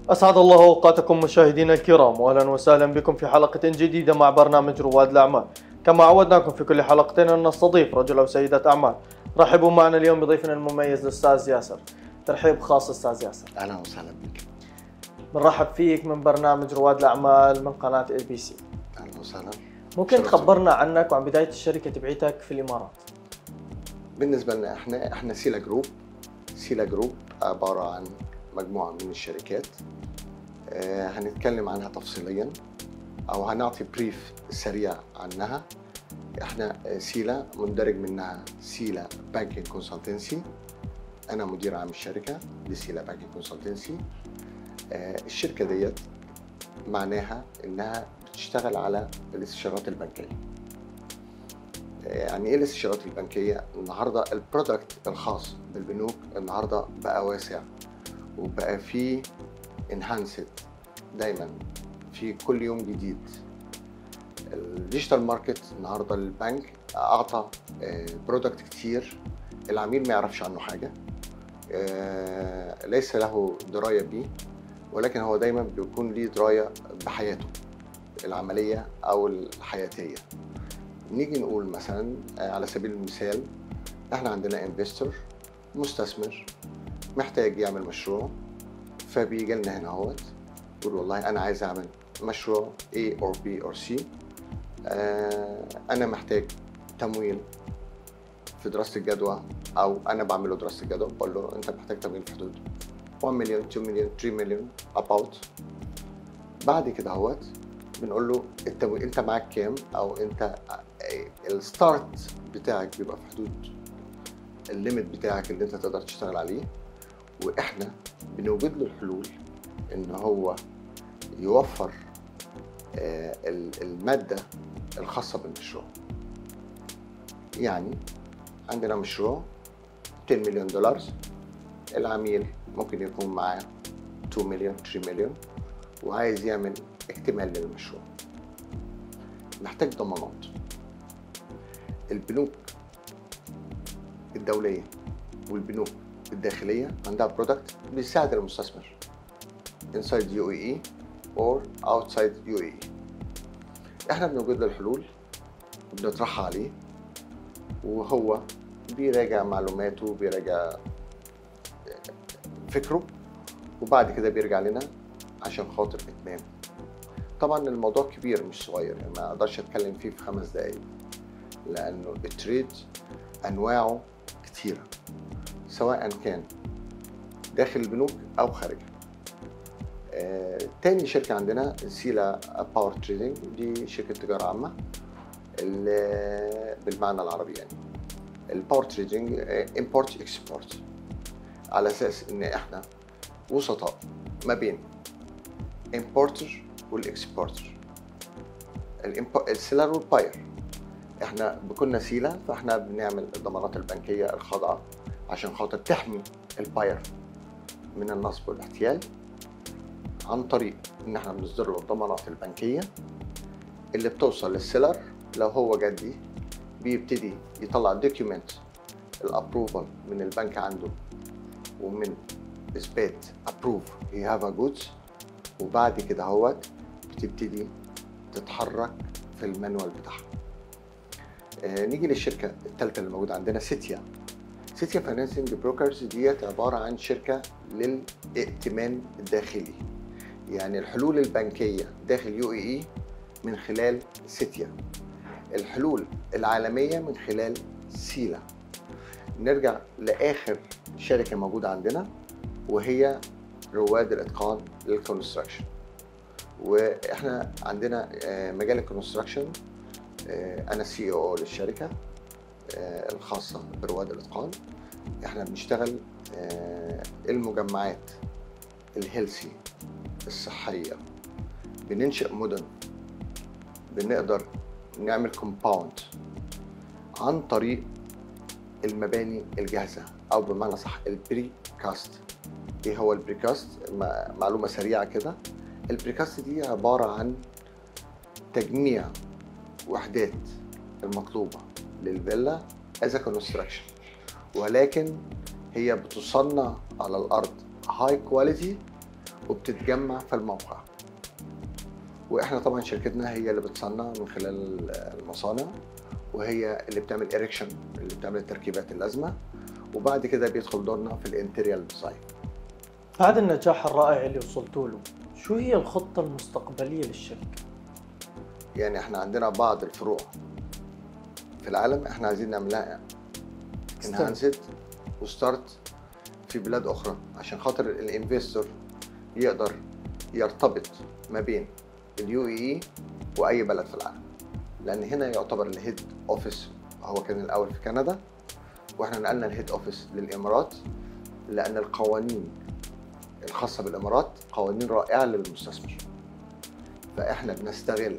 أسعد الله أوقاتكم مشاهدينا الكرام وأهلا وسهلا بكم في حلقة جديدة مع برنامج رواد الأعمال كما عودناكم في كل حلقتين أن نستضيف رجل أو سيدة أعمال رحبوا معنا اليوم بضيفنا المميز الأستاذ ياسر ترحيب خاص أستاذ ياسر اهلا وسهلا بك بنرحب فيك من برنامج رواد الأعمال من قناة اي بي سي اهلا وسهلا ممكن شرف. تخبرنا عنك وعن بداية الشركة تبعيتك في الإمارات بالنسبه لنا احنا احنا سيلا جروب سيلا جروب عباره عن مجموعه من الشركات آه، هنتكلم عنها تفصيليا او هنعطي بريف سريع عنها احنا آه، سيلا مندرج منها سيلا بانكينج كونسلتنسي انا مدير عام الشركه لسيلا بانكينج كونسلتنسي الشركه ديت معناها انها بتشتغل على الاستشارات البنكيه يعني ايه الاستشارات البنكيه النهارده البرودكت الخاص بالبنوك النهارده بقى واسع وبقى فيه انهانسد دايما في كل يوم جديد الديجيتال ماركت النهارده البنك اعطى برودكت كتير العميل ما يعرفش عنه حاجه آه، ليس له درايه بيه ولكن هو دايما بيكون ليه درايه بحياته العمليه او الحياتيه نيجي نقول مثلا آه، على سبيل المثال احنا عندنا انفستور مستثمر محتاج يعمل مشروع فبيجي لنا هنا اهوت يقول والله انا عايز اعمل مشروع A or B or C آه، انا محتاج تمويل في دراسه الجدوى او انا بعمل له دراسه الجدوى بقول له انت محتاج تمويل في حدود 1 مليون 2 مليون 3 مليون about بعد كده اهوت بنقول له التمويل انت معاك كام او انت الستارت بتاعك بيبقى في حدود الليميت بتاعك اللي انت تقدر تشتغل عليه واحنا بنوجد له الحلول ان هو يوفر آه، ال- الماده الخاصه بالمشروع يعني عندنا مشروع 10 مليون دولار العميل ممكن يكون معاه 2 مليون 3 مليون وعايز يعمل اكتمال للمشروع محتاج ضمانات البنوك الدولية والبنوك الداخلية عندها برودكت بيساعد المستثمر inside UAE or outside UAE احنا بنوجد له الحلول وبنطرحها عليه وهو بيراجع معلوماته بيراجع فكره وبعد كده بيرجع لنا عشان خاطر اتمام طبعا الموضوع كبير مش صغير يعني ما اقدرش اتكلم فيه في خمس دقايق لانه التريد انواعه كتيره سواء كان داخل البنوك او خارجها آه، تاني شركة عندنا سيلا باور تريدنج دي شركة تجارة عامة ال- بالمعنى العربي يعني الباور تريدنج امبورت اكسبورت على اساس ان احنا وسطاء ما بين امبورتر والاكسبورتر السيلر والباير احنا بكنا سيلا فاحنا بنعمل الضمانات البنكيه الخاضعه عشان خاطر تحمي الباير من النصب والاحتيال عن طريق ان احنا بنصدر له الضمانات البنكيه اللي بتوصل للسيلر لو هو جدي بيبتدي يطلع دوكيومنت الابروفال من البنك عنده ومن اثبات ابروف هي هاف ا جودز وبعد كده هوت بتبتدي تتحرك في المانوال بتاعها آه نيجي للشركه الثالثه اللي موجوده عندنا سيتيا سيتيا فاينانسنج بروكرز ديت عباره عن شركه للائتمان الداخلي يعني الحلول البنكيه داخل يو اي اي من خلال سيتيا الحلول العالميه من خلال سيلا نرجع لاخر شركه موجوده عندنا وهي رواد الاتقان للكونستراكشن واحنا عندنا آه، مجال الكونستراكشن آه، انا سي او للشركه آه، الخاصه برواد الاتقان احنا بنشتغل آه، المجمعات الهيلثي الصحيه بننشئ مدن بنقدر نعمل كومباوند عن طريق المباني الجاهزه او بمعنى صح البري كاست ايه هو البريكاست م- معلومه سريعه كده البريكاست دي عباره عن تجميع وحدات المطلوبه للفيلا از كونستراكشن ولكن هي بتصنع على الارض هاي كواليتي وبتتجمع في الموقع واحنا طبعا شركتنا هي اللي بتصنع من خلال المصانع وهي اللي بتعمل اريكشن اللي بتعمل التركيبات اللازمه وبعد كده بيدخل دورنا في الانتريال ديزاين بعد النجاح الرائع اللي وصلتوا له شو هي الخطة المستقبلية للشركة؟ يعني احنا عندنا بعض الفروع في العالم احنا عايزين نعملها انهانسد وستارت في بلاد اخرى عشان خاطر الانفستور يقدر يرتبط ما بين اليو اي واي بلد في العالم لان هنا يعتبر الهيد اوفيس هو كان الاول في كندا واحنا نقلنا الهيد اوفيس للامارات لان القوانين الخاصه بالامارات قوانين رائعه للمستثمر فاحنا بنستغل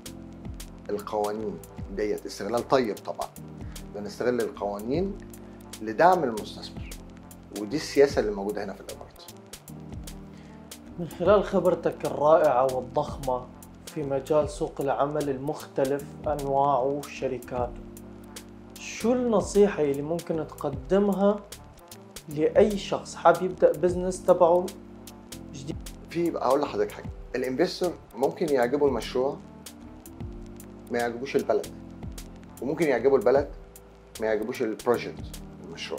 القوانين ديت استغلال طيب طبعا بنستغل القوانين لدعم المستثمر ودي السياسه اللي موجوده هنا في الامارات من خلال خبرتك الرائعة والضخمة في مجال سوق العمل المختلف أنواعه وشركاته شو النصيحة اللي ممكن تقدمها لأي شخص حاب يبدأ بزنس تبعه جديد في اقول لحضرتك حاجه الانفستور ممكن يعجبه المشروع ما يعجبوش البلد وممكن يعجبه البلد ما يعجبوش البروجكت المشروع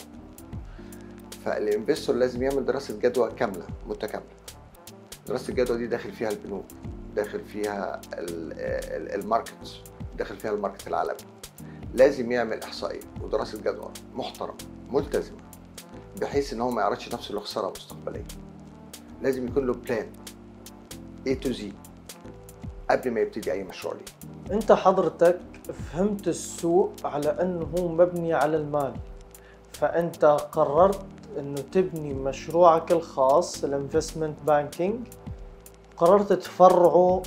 فالانفستور لازم يعمل دراسه جدوى كامله متكامله دراسه الجدوى دي داخل فيها البنوك داخل فيها ال- ال- الماركت داخل فيها الماركت العالمي لازم يعمل احصائيه ودراسه جدوى محترمه ملتزمه بحيث ان هو ما يعرضش نفسه لخساره مستقبليه لازم يكون له بلان A to Z قبل ما يبتدي اي مشروع ليه انت حضرتك فهمت السوق على انه هو مبني على المال فانت قررت انه تبني مشروعك الخاص الانفستمنت بانكينج قررت تفرعه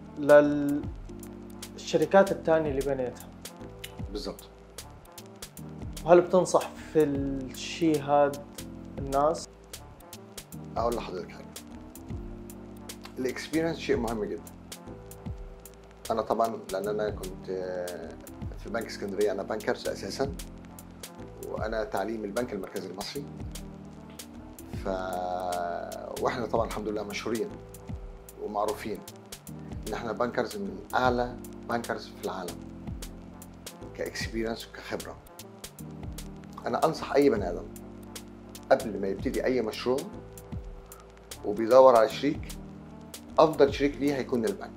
للشركات الثانية اللي بنيتها بالظبط وهل بتنصح في الشيء هذا الناس اقول لحضرتك حاجه الاكسبيرينس شيء مهم جدا انا طبعا لان انا كنت آه، في بنك اسكندريه انا بنكرز اساسا وانا تعليم البنك المركزي المصري ف واحنا طبعا الحمد لله مشهورين ومعروفين ان احنا بنكرز من اعلى بنكرز في العالم كاكسبيرينس وكخبره انا انصح اي بني ادم قبل ما يبتدي اي مشروع وبيدور على شريك افضل شريك ليه هيكون البنك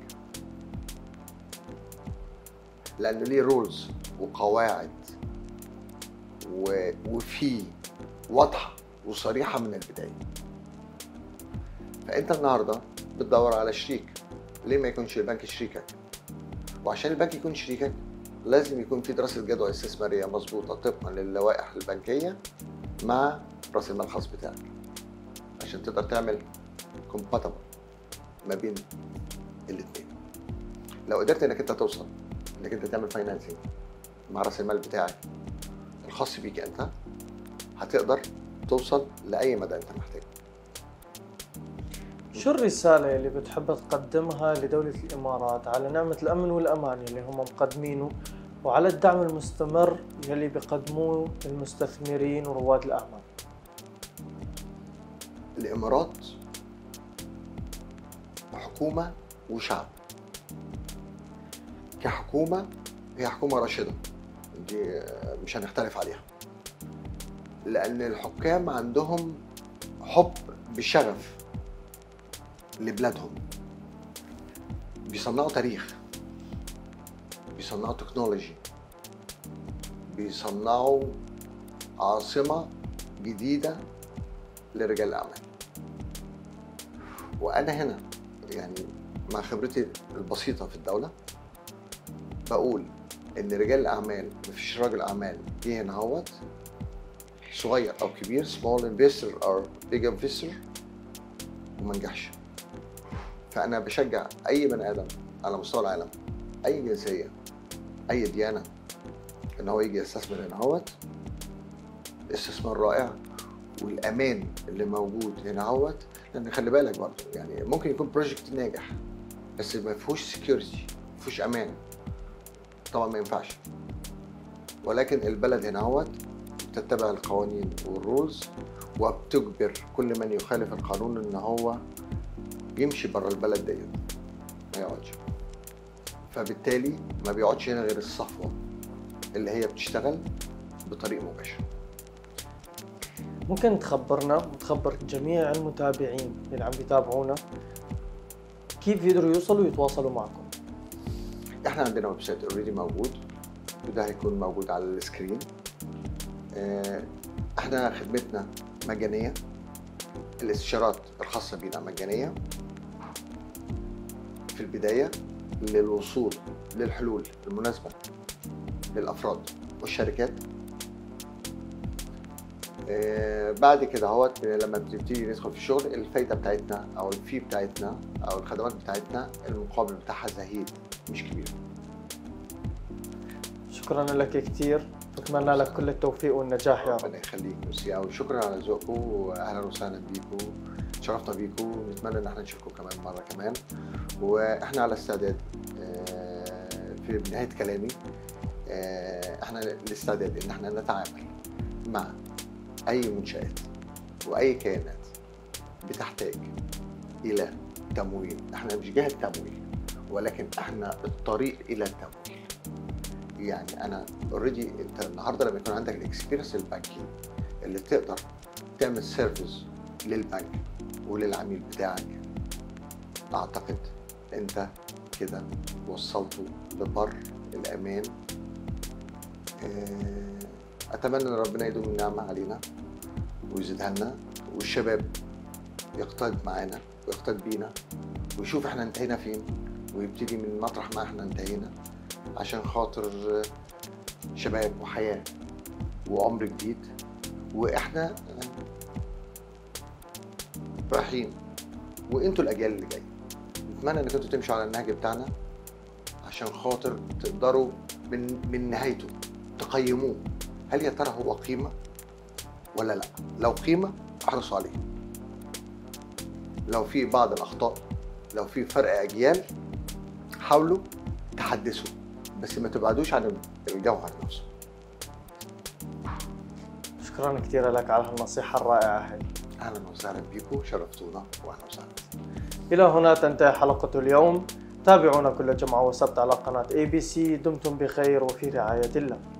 لانه ليه رولز وقواعد و... وفي واضحه وصريحه من البدايه فانت النهارده بتدور على شريك ليه ما يكونش البنك شريكك وعشان البنك يكون شريكك لازم يكون في دراسه جدوى استثماريه مظبوطه طبقا للوائح البنكيه مع راس المال الخاص بتاعك عشان تقدر تعمل كومباتبل ما بين الاثنين لو قدرت انك انت توصل انك انت تعمل فاينانسنج مع راس المال بتاعك الخاص بيك انت هتقدر توصل لاي مدى انت محتاجه شو الرسالة اللي بتحب تقدمها لدولة الإمارات على نعمة الأمن والأمان اللي هم مقدمينه وعلى الدعم المستمر يلي بيقدموه المستثمرين ورواد الأعمال الامارات حكومه وشعب كحكومه هي حكومه راشده دي مش هنختلف عليها لان الحكام عندهم حب بشغف لبلادهم بيصنعوا تاريخ بيصنعوا تكنولوجي بيصنعوا عاصمه جديده لرجال الاعمال وانا هنا يعني مع خبرتي البسيطه في الدوله بقول ان رجال الاعمال مفيش راجل اعمال جه هنا اهوت صغير او كبير small investor or big investor وما نجحش فانا بشجع اي بني ادم على مستوى العالم اي جنسيه اي ديانه ان هو يجي يستثمر هنا اهوت استثمار رائع والامان اللي موجود هنا اهوت لان خلي بالك برضه يعني ممكن يكون بروجكت ناجح بس ما فيهوش سكيورتي ما فيهوش امان طبعا ما ينفعش ولكن البلد هنا اهوت بتتبع القوانين والرولز وبتجبر كل من يخالف القانون ان هو يمشي بره البلد ديت ما يقعدش فبالتالي ما بيقعدش هنا غير الصفوه اللي هي بتشتغل بطريق مباشر ممكن تخبرنا وتخبر جميع المتابعين اللي عم بيتابعونا كيف يقدروا يوصلوا ويتواصلوا معكم احنا عندنا ويب سايت اوريدي موجود وده هيكون موجود على السكرين آه، احنا خدمتنا مجانيه الاستشارات الخاصه بينا مجانيه في البدايه للوصول للحلول المناسبه للافراد والشركات آه، بعد كده اهوت لما بنبتدي ندخل في الشغل الفايده بتاعتنا او الفي بتاعتنا او الخدمات بتاعتنا المقابل بتاعها زهيد مش كبير شكرا لك كثير بتمنى لك كل التوفيق والنجاح يا رب ربنا يخليك ميرسي قوي شكرا على ذوقكم واهلا وسهلا بيكم شرفنا بيكم نتمنى ان احنا نشوفكم كمان مره كمان واحنا على استعداد آه، في نهايه كلامي آه، احنا الاستعداد ان احنا نتعامل مع اي منشات واي كيانات بتحتاج الى تمويل احنا مش جهه تمويل ولكن احنا الطريق الى التمويل يعني انا اوريدي انت النهارده لما يكون عندك الاكسبيرينس البانكينج اللي تقدر تعمل سيرفيس للبنك وللعميل بتاعك اعتقد انت كده وصلته لبر الامان آه، اتمنى ان ربنا يدوم النعمه علينا ويزيدها لنا والشباب يقتد معانا ويقتد بينا ويشوف احنا انتهينا فين ويبتدي من مطرح ما احنا انتهينا عشان خاطر شباب وحياة وعمر جديد واحنا رايحين وانتوا الاجيال اللي جايه نتمنى انكم انتوا تمشوا على النهج بتاعنا عشان خاطر تقدروا من من نهايته تقيموه هل يا ترى هو قيمه ولا لا لو قيمه احرصوا عليه لو في بعض الاخطاء لو في فرق اجيال حاولوا تحدثوا بس ما تبعدوش عن الجوهر نفسه شكرا كثير لك على هالنصيحة الرائعة هاي اهلا وسهلا بيكم شرفتونا واهلا وسهلا إلى هنا تنتهي حلقة اليوم تابعونا كل جمعة وسبت على قناة ABC دمتم بخير وفي رعاية الله